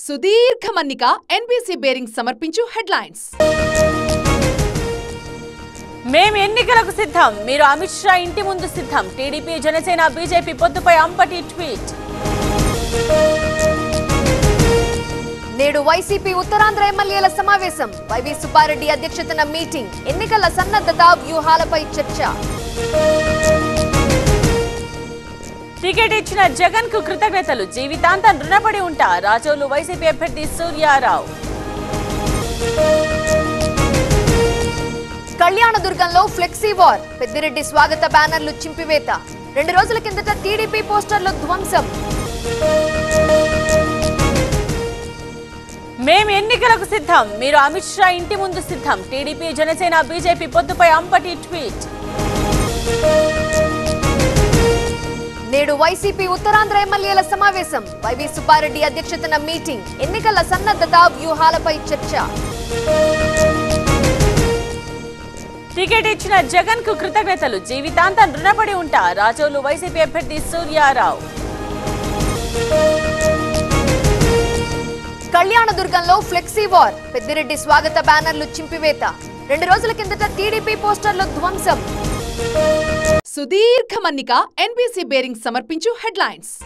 సుదీర్ఘ మన్నిక NBC bearing సమర్పించు హెడ్లైన్స్ మేం ఎన్నికలకు సిద్ధం మీరు అమిత్ షా ఇంటి ముందు సిద్ధం టీడీపీ జనసేన బీజేపీ పొత్తుపై అంపటి ట్వీట్ నేడు వైసీపీ ఉత్తరాంధ్ర ఎమ్మెల్యేల సమావేశం వైవి సుబ్బారెడ్డి అధ్యక్షతన మీటింగ్ ఎన్నికల సన్నద్ధత వ్యూహాలపై చర్చ టికెట్ ఇచ్చిన జగన్ కు కృతజ్ఞతలు జీవితాంతం రుణపడి ఉంటా రాజోలు వైసీపీ అభ్యర్థి సూర్యారావు కళ్యాణదుర్గంలో ఫ్లెక్సీ వార్ పెద్దిరెడ్డి స్వాగత బ్యానర్లు చింపివేత రెండు రోజుల కిందట టీడీపీ పోస్టర్లు ధ్వంసం మేం ఎన్నికలకు సిద్ధం మీరు అమిత్ షా ఇంటి ముందు సిద్ధం టీడీపీ జనసేన బీజేపీ పొత్తుపై అంపటి ట్వీట్ నేడు వైసీపీ ఉత్తరాంధ్ర ఎమ్మెల్యేల సమావేశం వైవి సుబ్బారెడ్డి అధ్యక్షతన మీటింగ్ ఎన్నికల సన్నద్ధత వ్యూహాలపై చర్చ టికెట్ ఇచ్చిన జగన్ కు కృతజ్ఞతలు జీవితాంతం రుణపడి ఉంటా రాజోలు వైసీపీ అభ్యర్థి సూర్యారావు కళ్యాణదుర్గంలో ఫ్లెక్సీ వార్ పెద్దిరెడ్డి స్వాగత బ్యానర్లు చింపివేత రెండు రోజుల కిందట టీడీపీ పోస్టర్లు ధ్వంసం సుదీర్ఘ మన్నిక ఎన్బీసీ బేరింగ్ సమర్పించు హెడ్లైన్స్